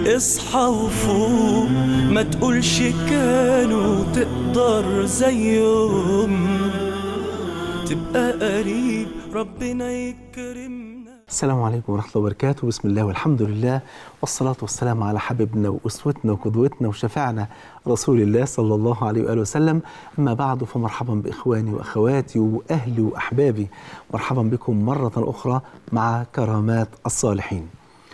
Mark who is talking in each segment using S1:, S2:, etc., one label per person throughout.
S1: اصحى وفوق ما تقولش كانوا تقدر زيهم تبقى قريب ربنا يكرمنا
S2: السلام عليكم ورحمة الله وبركاته بسم الله والحمد لله والصلاة والسلام على حبيبنا وأسوتنا وقدوتنا وشفاعنا رسول الله صلى الله عليه وآله وسلم أما بعد فمرحبا بإخواني وأخواتي وأهلي وأحبابي مرحبا بكم مرة أخرى مع كرامات الصالحين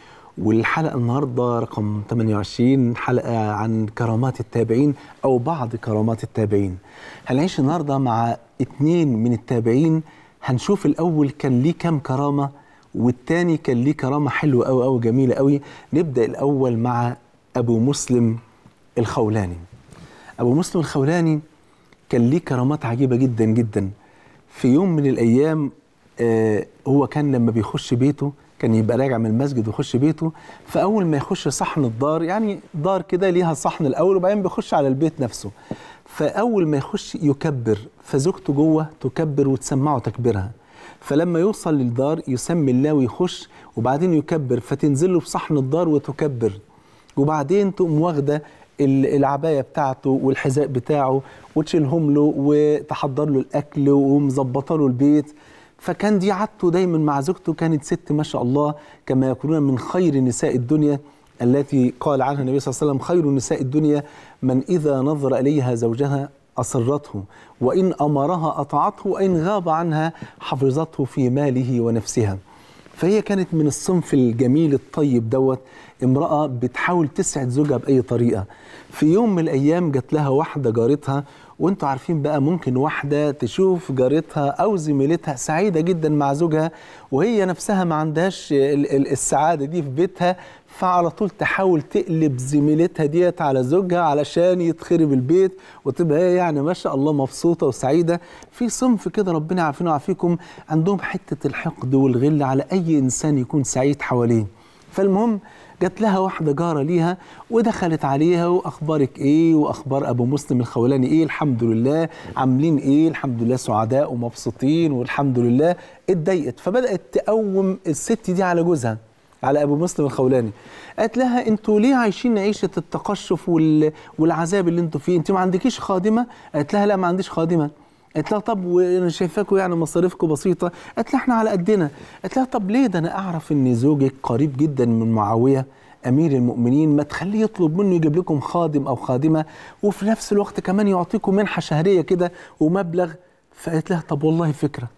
S2: والحلقة النهاردة رقم 28 حلقة عن كرامات التابعين أو بعض كرامات التابعين هنعيش النهاردة مع اتنين من التابعين هنشوف الأول كان ليه كام كرامة والتاني كان ليه كرامة حلوة أوي أوي جميلة أوي نبدأ الأول مع أبو مسلم الخولاني أبو مسلم الخولاني كان ليه كرامات عجيبة جدا جدا في يوم من الأيام آه هو كان لما بيخش بيته كان يبقى راجع من المسجد ويخش بيته فأول ما يخش صحن الدار يعني دار كده ليها صحن الأول وبعدين بيخش على البيت نفسه فأول ما يخش يكبر فزوجته جوه تكبر وتسمعه تكبيرها فلما يوصل للدار يسمي الله ويخش وبعدين يكبر فتنزل له بصحن الدار وتكبر وبعدين تقوم واخده العبايه بتاعته والحذاء بتاعه وتشيلهم له وتحضر له الاكل ومظبطه له البيت فكان دي عادته دايما مع زوجته كانت ست ما شاء الله كما يقولون من خير نساء الدنيا التي قال عنها النبي صلى الله عليه وسلم خير نساء الدنيا من اذا نظر اليها زوجها أسرته وإن أمرها أطاعته وإن غاب عنها حفظته في ماله ونفسها فهي كانت من الصنف الجميل الطيب دوت امرأة بتحاول تسعد زوجها بأي طريقة في يوم من الأيام جات لها واحدة جارتها وانتوا عارفين بقى ممكن واحدة تشوف جارتها أو زميلتها سعيدة جدا مع زوجها وهي نفسها ما عندهاش السعادة دي في بيتها فعلى طول تحاول تقلب زميلتها ديت على زوجها علشان يتخرب البيت وتبقى هي يعني ما شاء الله مبسوطه وسعيده في صنف كده ربنا يعافينا ويعافيكم عندهم حته الحقد والغل على اي انسان يكون سعيد حواليه فالمهم جات لها واحده جاره ليها ودخلت عليها واخبارك ايه واخبار ابو مسلم الخولاني ايه الحمد لله عاملين ايه الحمد لله سعداء ومبسوطين والحمد لله اتضايقت فبدات تقوم الست دي على جوزها على ابو مسلم الخولاني قالت لها انتوا ليه عايشين عيشه التقشف وال... والعذاب اللي انتوا فيه انت ما عندكيش خادمه قالت لها لا ما عنديش خادمه قالت لها طب وانا شايفاكم يعني مصاريفكم بسيطه قالت لها احنا على قدنا قالت لها طب ليه ده انا اعرف ان زوجك قريب جدا من معاويه امير المؤمنين ما تخليه يطلب منه يجيب لكم خادم او خادمه وفي نفس الوقت كمان يعطيكم منحه شهريه كده ومبلغ فقالت لها طب والله فكره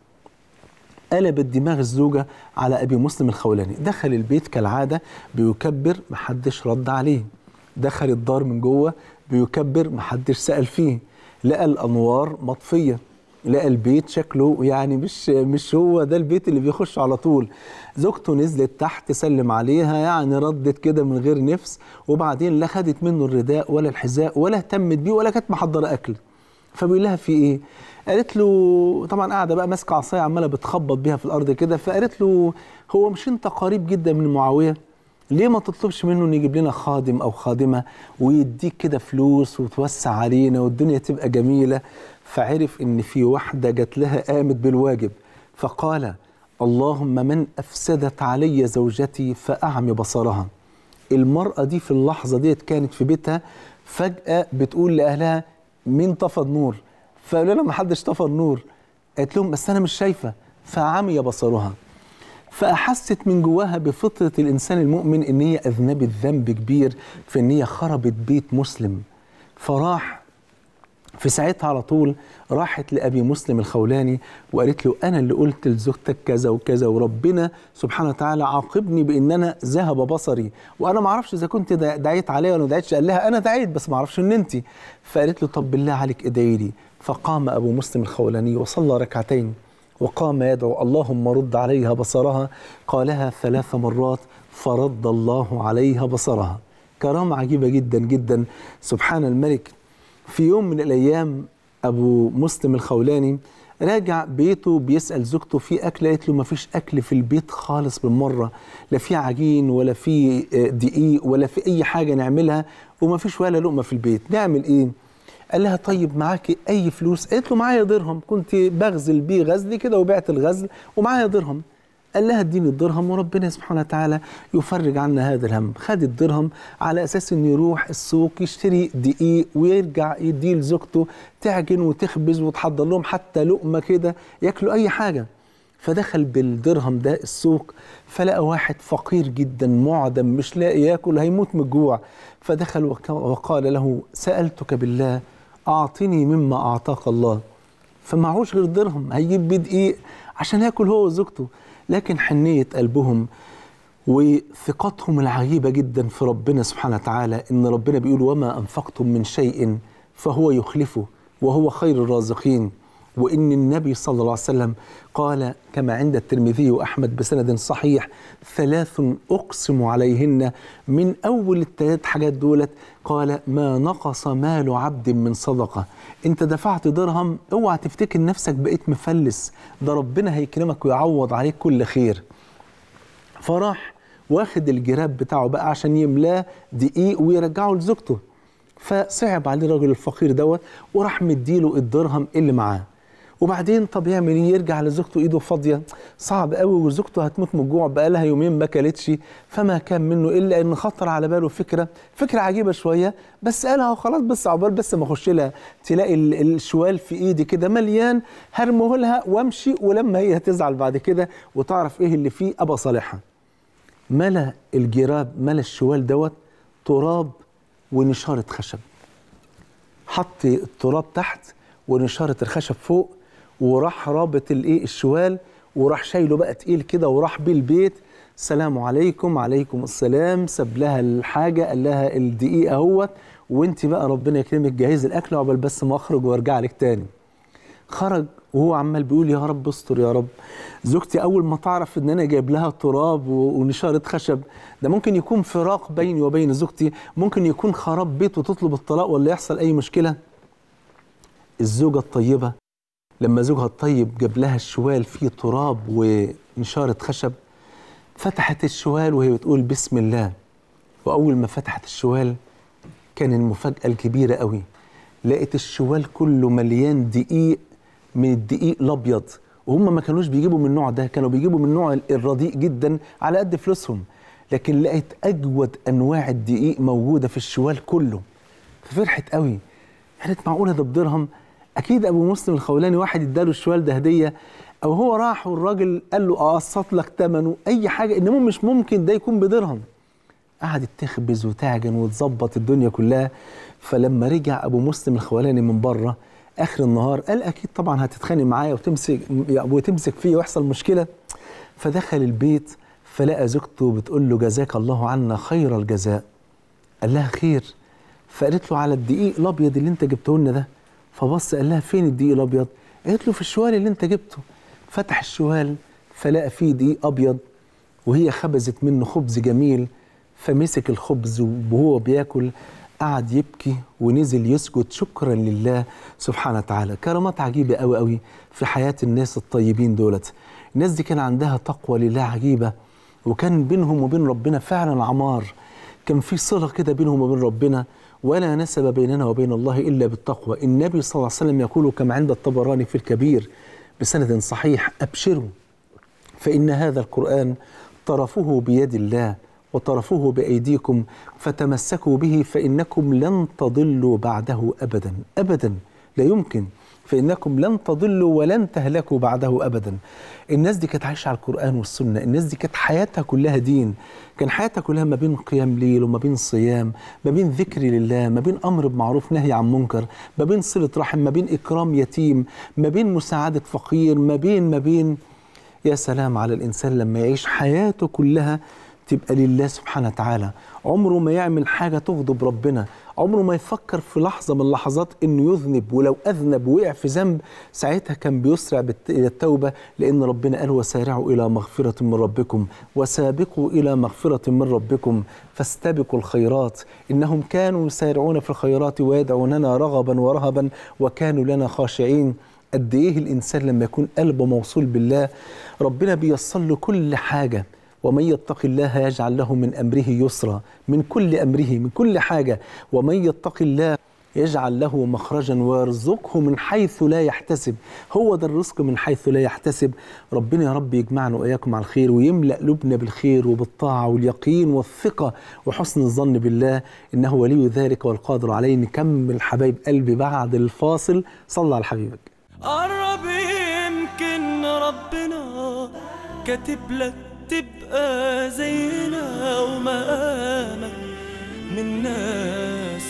S2: قلبت دماغ الزوجة على أبي مسلم الخولاني دخل البيت كالعادة بيكبر محدش رد عليه دخل الدار من جوه بيكبر محدش سأل فيه لقى الأنوار مطفية لقى البيت شكله يعني مش مش هو ده البيت اللي بيخش على طول زوجته نزلت تحت تسلم عليها يعني ردت كده من غير نفس وبعدين لا خدت منه الرداء ولا الحذاء ولا اهتمت بيه ولا كانت محضره اكل فبيقول لها في ايه قالت له طبعا قاعده بقى ماسكه عصايه عماله بتخبط بيها في الارض كده فقالت له هو مش انت قريب جدا من معاويه ليه ما تطلبش منه ان يجيب لنا خادم او خادمه ويديك كده فلوس وتوسع علينا والدنيا تبقى جميله فعرف ان في واحده جات لها قامت بالواجب فقال اللهم من افسدت علي زوجتي فاعمي بصرها المراه دي في اللحظه ديت كانت في بيتها فجاه بتقول لاهلها مين طفى النور فقالوا لها ما حدش طفى النور قالت لهم بس انا مش شايفه فعمي بصرها فاحست من جواها بفطره الانسان المؤمن ان هي اذنبت ذنب كبير في ان هي خربت بيت مسلم فراح في ساعتها على طول راحت لابي مسلم الخولاني وقالت له انا اللي قلت لزوجتك كذا وكذا وربنا سبحانه وتعالى عاقبني بان انا ذهب بصري وانا ما اعرفش اذا كنت دعيت عليها ولا ما دعيتش قال لها انا دعيت بس ما اعرفش ان انت فقالت له طب بالله عليك ادعي لي فقام ابو مسلم الخولاني وصلى ركعتين وقام يدعو اللهم رد عليها بصرها قالها ثلاث مرات فرد الله عليها بصرها كرامة عجيبة جدا جدا سبحان الملك في يوم من الأيام أبو مسلم الخولاني راجع بيته بيسأل زوجته في أكل قالت له ما فيش أكل في البيت خالص بالمرة لا في عجين ولا في دقيق ولا في أي حاجة نعملها وما فيش ولا لقمة في البيت نعمل إيه قال لها طيب معاكي أي فلوس قالت له معايا درهم كنت بغزل بيه غزلي كده وبعت الغزل ومعايا درهم قال لها اديني الدرهم وربنا سبحانه وتعالى يفرج عنا هذا الهم خد الدرهم على اساس انه يروح السوق يشتري دقيق ويرجع يديه لزوجته تعجن وتخبز وتحضر لهم حتى لقمه كده ياكلوا اي حاجه فدخل بالدرهم ده السوق فلقى واحد فقير جدا معدم مش لاقي ياكل هيموت من الجوع فدخل وك- وقال له سألتك بالله أعطني مما أعطاك الله فمعهوش غير درهم هيجيب بيه دقيق عشان ياكل هو وزوجته لكن حنية قلبهم وثقتهم العجيبة جدا في ربنا سبحانه وتعالى إن ربنا بيقول وما أنفقتم من شيء فهو يخلفه وهو خير الرازقين وإن النبي صلى الله عليه وسلم قال كما عند الترمذي وأحمد بسند صحيح ثلاث أقسم عليهن من أول الثلاث حاجات دولت قال ما نقص مال عبد من صدقة أنت دفعت درهم اوعى تفتكر نفسك بقيت مفلس ده ربنا هيكرمك ويعوض عليك كل خير فراح واخد الجراب بتاعه بقى عشان يملاه دقيق ويرجعه لزوجته فصعب عليه الراجل الفقير دوت وراح مديله الدرهم اللي معاه وبعدين طب يعمل ايه يرجع لزوجته ايده فاضيه صعب قوي وزوجته هتموت من الجوع بقى لها يومين ما كلتش فما كان منه الا ان خطر على باله فكره فكره عجيبه شويه بس قالها وخلاص بس عقبال بس ما اخش لها تلاقي ال- الشوال في ايدي كده مليان هرمه لها وامشي ولما هي هتزعل بعد كده وتعرف ايه اللي فيه ابقى صالحها ملا الجراب ملا الشوال دوت تراب ونشارة خشب حط التراب تحت ونشارة الخشب فوق وراح رابط الايه الشوال وراح شايله بقى تقيل كده وراح بيه البيت السلام عليكم عليكم السلام ساب لها الحاجه قال لها الدقيق اهوت وانت بقى ربنا يكرمك جهز الاكل عقبال بس ما اخرج وارجع لك تاني خرج وهو عمال بيقول يا رب استر يا رب زوجتي اول ما تعرف ان انا جايب لها تراب و- ونشاره خشب ده ممكن يكون فراق بيني وبين زوجتي ممكن يكون خراب بيت وتطلب الطلاق ولا يحصل اي مشكله الزوجه الطيبه لما زوجها الطيب جاب لها الشوال فيه تراب ونشاره خشب فتحت الشوال وهي بتقول بسم الله واول ما فتحت الشوال كان المفاجاه الكبيره قوي لقيت الشوال كله مليان دقيق من الدقيق الابيض وهم ما كانوش بيجيبوا من النوع ده كانوا بيجيبوا من النوع الرديء جدا على قد فلوسهم لكن لقيت اجود انواع الدقيق موجوده في الشوال كله ففرحت قوي قالت معقوله ده بدرهم اكيد ابو مسلم الخولاني واحد اداله الشوال ده هديه او هو راح والراجل قال له اقسط لك ثمنه اي حاجه انما مش ممكن ده يكون بدرهم قعدت تخبز وتعجن وتظبط الدنيا كلها فلما رجع ابو مسلم الخولاني من بره اخر النهار قال اكيد طبعا هتتخانق معايا وتمسك وتمسك فيا ويحصل مشكله فدخل البيت فلقى زوجته بتقول له جزاك الله عنا خير الجزاء قال لها خير فقالت له على الدقيق الابيض اللي انت جبته لنا ده فبص قال لها فين الدقيق الابيض قالت له في الشوال اللي انت جبته فتح الشوال فلقى فيه دقيق ابيض وهي خبزت منه خبز جميل فمسك الخبز وهو بياكل قعد يبكي ونزل يسجد شكرا لله سبحانه وتعالى كرامات عجيبة قوي قوي في حياة الناس الطيبين دولت الناس دي كان عندها تقوى لله عجيبة وكان بينهم وبين ربنا فعلا عمار كان في صلة كده بينهم وبين ربنا ولا نسب بيننا وبين الله إلا بالتقوى النبي صلى الله عليه وسلم يقول كما عند الطبراني في الكبير بسند صحيح أبشروا فإن هذا القرآن طرفه بيد الله وطرفه بأيديكم فتمسكوا به فإنكم لن تضلوا بعده أبدا أبدا لا يمكن فإنكم لن تضلوا ولن تهلكوا بعده أبدا الناس دي كانت عايشة على القرآن والسنة الناس دي كانت حياتها كلها دين كان حياتها كلها ما بين قيام ليل وما بين صيام ما بين ذكر لله ما بين أمر بمعروف نهي عن منكر ما بين صلة رحم ما بين إكرام يتيم ما بين مساعدة فقير ما بين ما بين يا سلام على الإنسان لما يعيش حياته كلها تبقى لله سبحانه وتعالى عمره ما يعمل حاجة تغضب ربنا عمره ما يفكر في لحظة من اللحظات انه يذنب ولو اذنب وقع في ذنب ساعتها كان بيسرع بالت- الى التوبة لان ربنا قال وسارعوا الى مغفرة من ربكم وسابقوا الى مغفرة من ربكم فاستبقوا الخيرات انهم كانوا يسارعون في الخيرات ويدعوننا رغبا ورهبا وكانوا لنا خاشعين قد ايه الانسان لما يكون قلبه موصول بالله ربنا بيصل له كل حاجه ومن يتق الله يجعل له من امره يسرا من كل امره من كل حاجه ومن يتق الله يجعل له مخرجا ويرزقه من حيث لا يحتسب هو ده الرزق من حيث لا يحتسب ربنا يا رب يجمعنا وإياكم على الخير ويملأ قلوبنا بالخير وبالطاعة واليقين والثقة وحسن الظن بالله إنه ولي ذلك والقادر عليه نكمل حبايب قلبي بعد الفاصل صلى على حبيبك
S1: قرب يمكن ربنا كاتب لك تبقى زينا ومقامك من ناس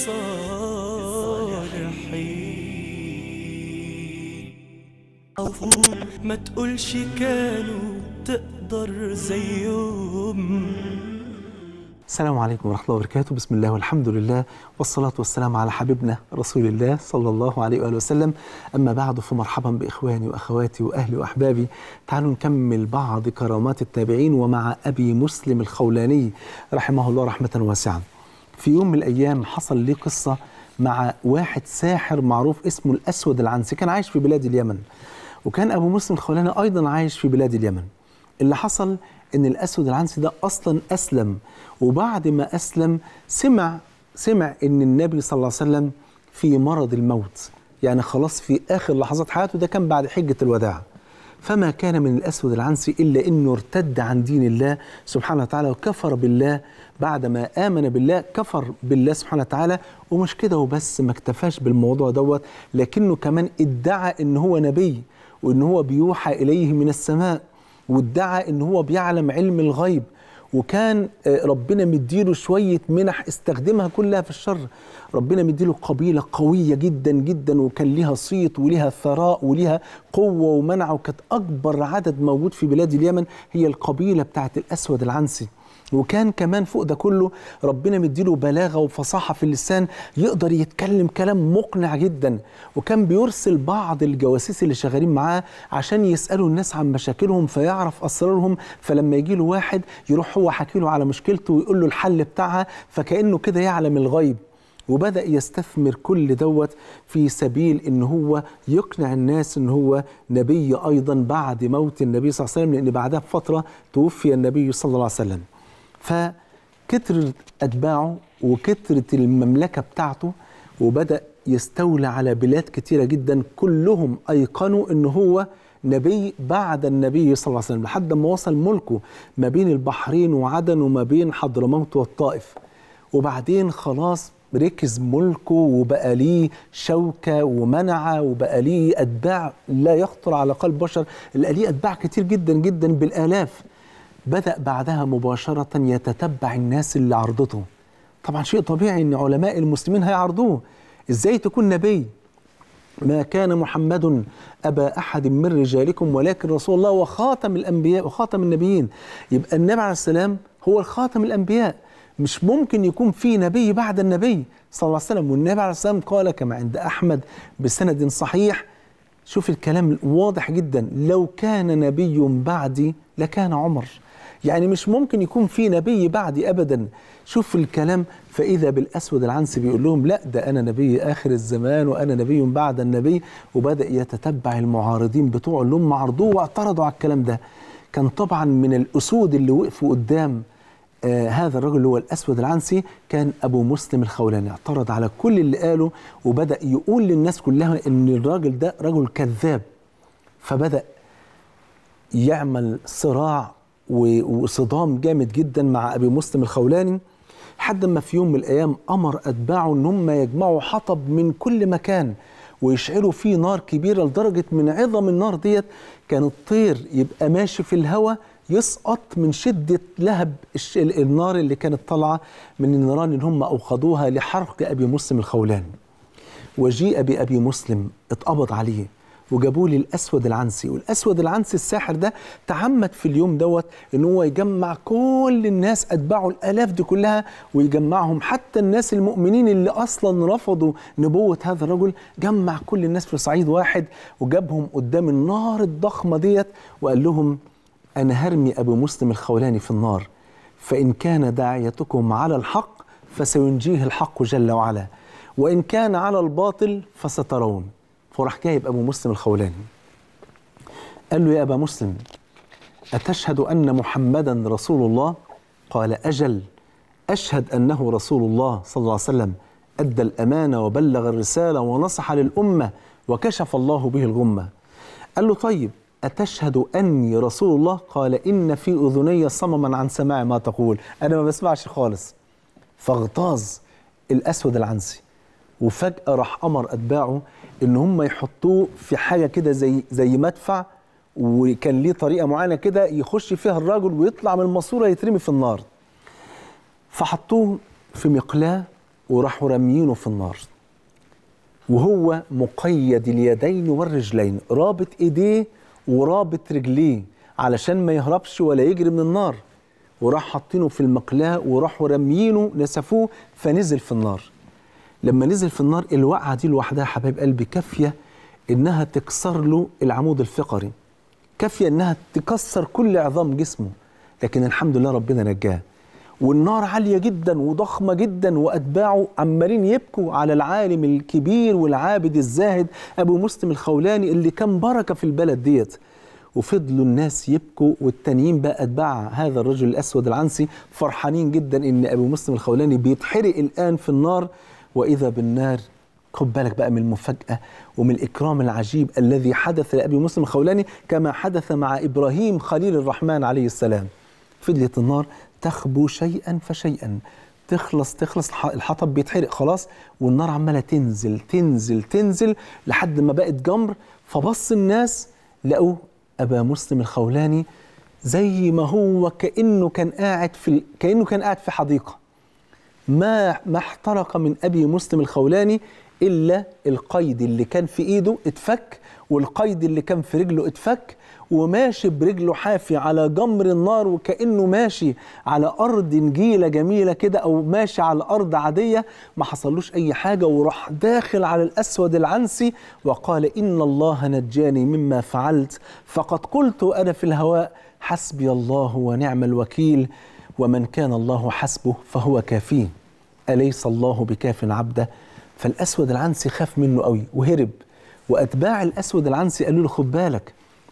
S1: الصالحين عفو ما تقولش كانوا تقدر زيهم
S2: السلام عليكم ورحمة الله وبركاته بسم الله والحمد لله والصلاة والسلام على حبيبنا رسول الله صلى الله عليه وآله وسلم أما بعد فمرحبا بإخواني وأخواتي وأهلي وأحبابي تعالوا نكمل بعض كرامات التابعين ومع أبي مسلم الخولاني رحمه الله رحمة واسعة في يوم من الأيام حصل لي قصة مع واحد ساحر معروف اسمه الأسود العنسي كان عايش في بلاد اليمن وكان أبو مسلم الخولاني أيضا عايش في بلاد اليمن اللي حصل ان الاسود العنسي ده اصلا اسلم وبعد ما اسلم سمع سمع ان النبي صلى الله عليه وسلم في مرض الموت يعني خلاص في اخر لحظات حياته ده كان بعد حجه الوداع فما كان من الاسود العنسي الا انه ارتد عن دين الله سبحانه وتعالى وكفر بالله بعدما امن بالله كفر بالله سبحانه وتعالى ومش كده وبس ما اكتفاش بالموضوع دوت لكنه كمان ادعى ان هو نبي وان هو بيوحى اليه من السماء وادعى ان هو بيعلم علم الغيب وكان ربنا مديله شوية منح استخدمها كلها في الشر ربنا مديله قبيلة قوية جدا جدا وكان ليها صيت وليها ثراء وليها قوة ومنع وكانت أكبر عدد موجود في بلاد اليمن هي القبيلة بتاعت الأسود العنسي وكان كمان فوق ده كله ربنا مديله بلاغه وفصاحه في اللسان يقدر يتكلم كلام مقنع جدا وكان بيرسل بعض الجواسيس اللي شغالين معاه عشان يسالوا الناس عن مشاكلهم فيعرف اسرارهم فلما يجي له واحد يروح هو حكي له على مشكلته ويقول له الحل بتاعها فكانه كده يعلم الغيب وبدا يستثمر كل دوت في سبيل ان هو يقنع الناس ان هو نبي ايضا بعد موت النبي صلى الله عليه وسلم لان بعدها بفتره توفي النبي صلى الله عليه وسلم فكترت أتباعه وكترت المملكة بتاعته وبدأ يستولى على بلاد كتيرة جدا كلهم أيقنوا أنه هو نبي بعد النبي صلى الله عليه وسلم لحد ما وصل ملكه ما بين البحرين وعدن وما بين حضرموت والطائف وبعدين خلاص ركز ملكه وبقى ليه شوكة ومنعة وبقى ليه أتباع لا يخطر على قلب بشر بقى ليه أتباع كتير جدا جدا بالآلاف بدأ بعدها مباشرة يتتبع الناس اللي عرضته طبعا شيء طبيعي ان علماء المسلمين هيعرضوه ازاي تكون نبي ما كان محمد أبا أحد من رجالكم ولكن رسول الله وخاتم الأنبياء وخاتم النبيين يبقى النبي عليه السلام هو الخاتم الأنبياء مش ممكن يكون في نبي بعد النبي صلى الله عليه وسلم والنبي عليه السلام قال كما عند أحمد بسند صحيح شوف الكلام واضح جدا لو كان نبي بعدي لكان عمر يعني مش ممكن يكون في نبي بعدي ابدا شوف الكلام فاذا بالاسود العنسي بيقول لهم لا ده انا نبي اخر الزمان وانا نبي بعد النبي وبدا يتتبع المعارضين بتوعه اللي هم عرضوه واعترضوا على الكلام ده كان طبعا من الاسود اللي وقفوا قدام آه هذا الرجل اللي هو الاسود العنسي كان ابو مسلم الخولاني اعترض على كل اللي قاله وبدا يقول للناس كلها ان الراجل ده رجل كذاب فبدا يعمل صراع وصدام جامد جدا مع ابي مسلم الخولاني لحد ما في يوم من الايام امر اتباعه ان هم يجمعوا حطب من كل مكان ويشعلوا فيه نار كبيره لدرجه من عظم النار ديت كان الطير يبقى ماشي في الهواء يسقط من شده لهب النار اللي كانت طالعه من النيران اللي هم اوقدوها لحرق ابي مسلم الخولاني وجيء بابي مسلم اتقبض عليه وجابوا لي الاسود العنسي والاسود العنسي الساحر ده تعمد في اليوم دوت ان هو يجمع كل الناس اتباعه الالاف دي كلها ويجمعهم حتى الناس المؤمنين اللي اصلا رفضوا نبوه هذا الرجل جمع كل الناس في صعيد واحد وجابهم قدام النار الضخمه ديت وقال لهم انا هرمي ابو مسلم الخولاني في النار فان كان داعيتكم على الحق فسينجيه الحق جل وعلا وان كان على الباطل فسترون فراح جايب ابو مسلم الخولاني قال له يا ابا مسلم اتشهد ان محمدا رسول الله قال اجل اشهد انه رسول الله صلى الله عليه وسلم أدى الأمانة وبلغ الرسالة ونصح للأمة وكشف الله به الغمة قال له طيب أتشهد أني رسول الله قال إن في أذني صمما عن سماع ما تقول أنا ما بسمعش خالص فاغتاظ الأسود العنسي وفجأة راح أمر أتباعه إن هم يحطوه في حاجة كده زي زي مدفع وكان ليه طريقة معينة كده يخش فيها الراجل ويطلع من الماسورة يترمي في النار فحطوه في مقلاة وراحوا راميينه في النار وهو مقيد اليدين والرجلين رابط ايديه ورابط رجليه علشان ما يهربش ولا يجري من النار وراح حاطينه في المقلاة وراحوا راميينه نسفوه فنزل في النار لما نزل في النار الوقعة دي لوحدها حبايب قلبي كافية انها تكسر له العمود الفقري كافية انها تكسر كل عظام جسمه لكن الحمد لله ربنا نجاه والنار عالية جدا وضخمة جدا وأتباعه عمالين يبكوا على العالم الكبير والعابد الزاهد أبو مسلم الخولاني اللي كان بركة في البلد ديت وفضلوا الناس يبكوا والتانيين بقى أتباع هذا الرجل الأسود العنسي فرحانين جدا إن أبو مسلم الخولاني بيتحرق الآن في النار وإذا بالنار خد بالك بقى من المفاجأة ومن الإكرام العجيب الذي حدث لأبي مسلم الخولاني كما حدث مع إبراهيم خليل الرحمن عليه السلام فضلت النار تخبو شيئا فشيئا تخلص تخلص الح- الحطب بيتحرق خلاص والنار عماله تنزل تنزل تنزل لحد ما بقت جمر فبص الناس لقوا ابا مسلم الخولاني زي ما هو كانه كان قاعد في ال- كانه كان قاعد في حديقه ما ما احترق من ابي مسلم الخولاني الا القيد اللي كان في ايده اتفك والقيد اللي كان في رجله اتفك وماشي برجله حافي على جمر النار وكانه ماشي على ارض نجيله جميله كده او ماشي على ارض عاديه ما حصلوش اي حاجه وراح داخل على الاسود العنسي وقال ان الله نجاني مما فعلت فقد قلت انا في الهواء حسبي الله ونعم الوكيل ومن كان الله حسبه فهو كافيه أليس الله بكاف عبده فالأسود العنسي خاف منه قوي وهرب وأتباع الأسود العنسي قالوا له خد بالك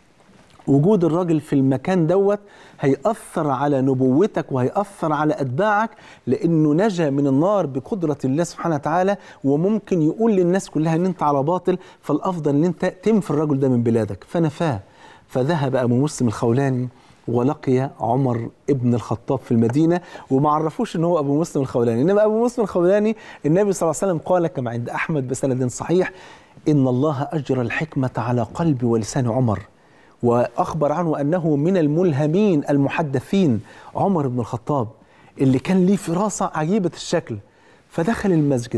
S2: وجود الراجل في المكان دوت هيأثر على نبوتك وهيأثر على أتباعك لأنه نجا من النار بقدرة الله سبحانه وتعالى وممكن يقول للناس كلها أن أنت على باطل فالأفضل أن أنت تنفي الرجل ده من بلادك فنفاه فذهب أبو مسلم الخولاني ولقي عمر ابن الخطاب في المدينة وما عرفوش ان هو ابو مسلم الخولاني انما ابو مسلم الخولاني النبي صلى الله عليه وسلم قال كما عند احمد بسند صحيح ان الله اجرى الحكمة على قلب ولسان عمر واخبر عنه انه من الملهمين المحدثين عمر بن الخطاب اللي كان ليه فراسة عجيبة الشكل فدخل المسجد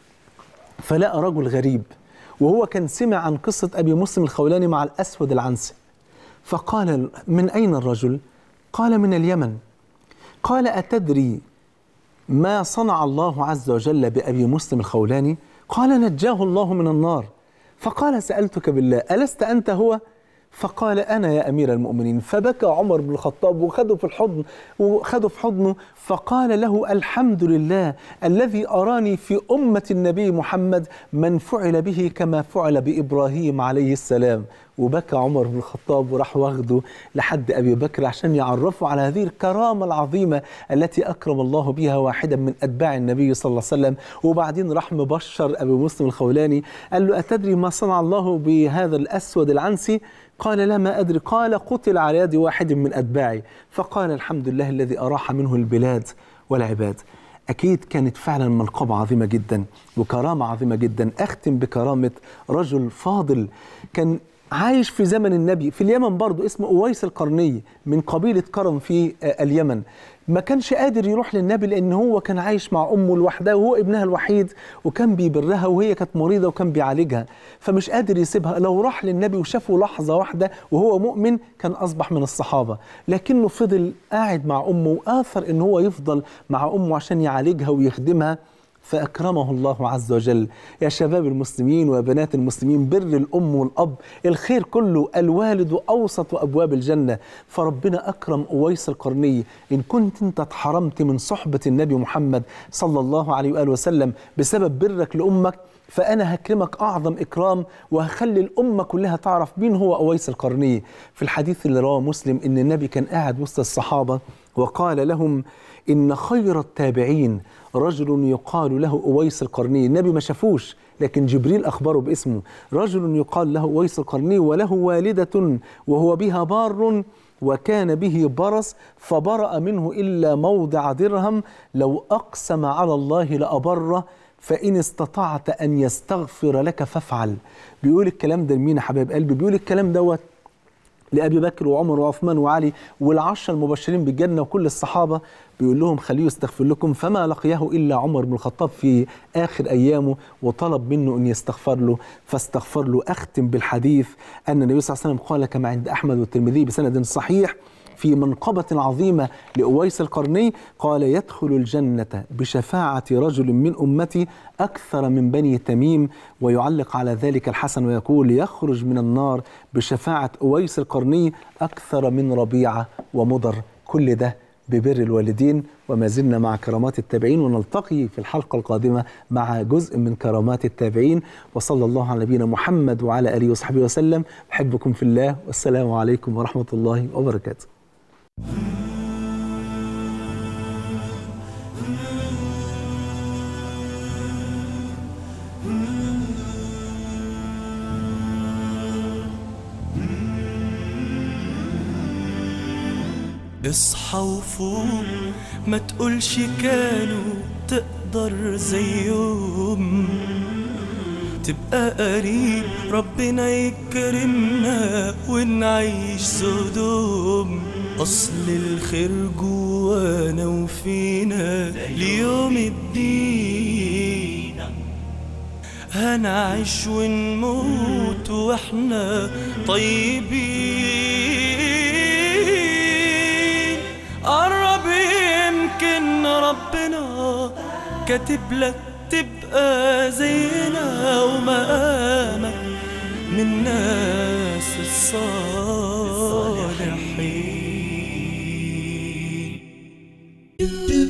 S2: فلقى رجل غريب وهو كان سمع عن قصة أبي مسلم الخولاني مع الأسود العنسي فقال من أين الرجل؟ قال من اليمن قال أتدري ما صنع الله عز وجل بأبي مسلم الخولاني؟ قال نجاه الله من النار فقال سألتك بالله ألست أنت هو؟ فقال أنا يا أمير المؤمنين فبكى عمر بن الخطاب وخده في الحضن وخده في حضنه فقال له الحمد لله الذي أراني في أمة النبي محمد من فعل به كما فعل بإبراهيم عليه السلام وبكى عمر بن الخطاب وراح واخده لحد أبي بكر عشان يعرفه على هذه الكرامة العظيمة التي أكرم الله بها واحدا من أتباع النبي صلى الله عليه وسلم وبعدين راح مبشر أبي مسلم الخولاني قال له أتدري ما صنع الله بهذا الأسود العنسي قال لا ما أدري قال قتل على يد واحد من أتباعي فقال الحمد لله الذي أراح منه البلاد والعباد أكيد كانت فعلا منقبة عظيمة جدا وكرامة عظيمة جدا أختم بكرامة رجل فاضل كان عايش في زمن النبي في اليمن برضه اسمه أويس القرني من قبيلة كرم في آه، اليمن ما كانش قادر يروح للنبي لأن هو كان عايش مع أمه لوحدها وهو ابنها الوحيد وكان بيبرها وهي كانت مريضة وكان بيعالجها فمش قادر يسيبها لو راح للنبي وشافه لحظة واحدة وهو مؤمن كان أصبح من الصحابة لكنه فضل قاعد مع أمه وآثر إن هو يفضل مع أمه عشان يعالجها ويخدمها فأكرمه الله عز وجل يا شباب المسلمين وبنات المسلمين بر الأم والأب الخير كله الوالد أوسط أبواب الجنة فربنا أكرم أويس القرني إن كنت أنت اتحرمت من صحبة النبي محمد صلى الله عليه وآله وسلم بسبب برك لأمك فأنا هكرمك أعظم إكرام وهخلي الأمة كلها تعرف مين هو أويس القرني في الحديث اللي رواه مسلم إن النبي كان قاعد وسط الصحابة وقال لهم إن خير التابعين رجل يقال له أويس القرني النبي ما شافوش لكن جبريل أخبره باسمه رجل يقال له أويس القرني وله والدة وهو بها بار وكان به برص فبرأ منه إلا موضع درهم لو أقسم على الله لأبره فإن استطعت أن يستغفر لك فافعل بيقول الكلام ده لمين يا حبايب قلبي بيقول الكلام دوت لأبي بكر وعمر وعثمان وعلي والعشرة المبشرين بالجنة وكل الصحابة بيقول لهم خليه يستغفر لكم فما لقيه إلا عمر بن الخطاب في آخر أيامه وطلب منه أن يستغفر له فاستغفر له أختم بالحديث أن النبي صلى الله عليه وسلم قال كما عند أحمد والترمذي بسند صحيح في منقبة عظيمة لأويس القرني قال يدخل الجنة بشفاعة رجل من أمتي أكثر من بني تميم ويعلق على ذلك الحسن ويقول يخرج من النار بشفاعة أويس القرني أكثر من ربيعة ومضر كل ده ببر الوالدين وما زلنا مع كرامات التابعين ونلتقي في الحلقة القادمة مع جزء من كرامات التابعين وصلى الله على نبينا محمد وعلى آله وصحبه وسلم أحبكم في الله والسلام عليكم ورحمة الله وبركاته
S1: اصحى وفوق ما تقولش كانوا تقدر زيهم تبقى قريب ربنا يكرمنا ونعيش سدوم أصل الخير جوانا وفينا ليوم الدين هنعيش ونموت واحنا طيبين قرب يمكن ربنا كاتب لك تبقى زينا ومقامك من الناس الصالحين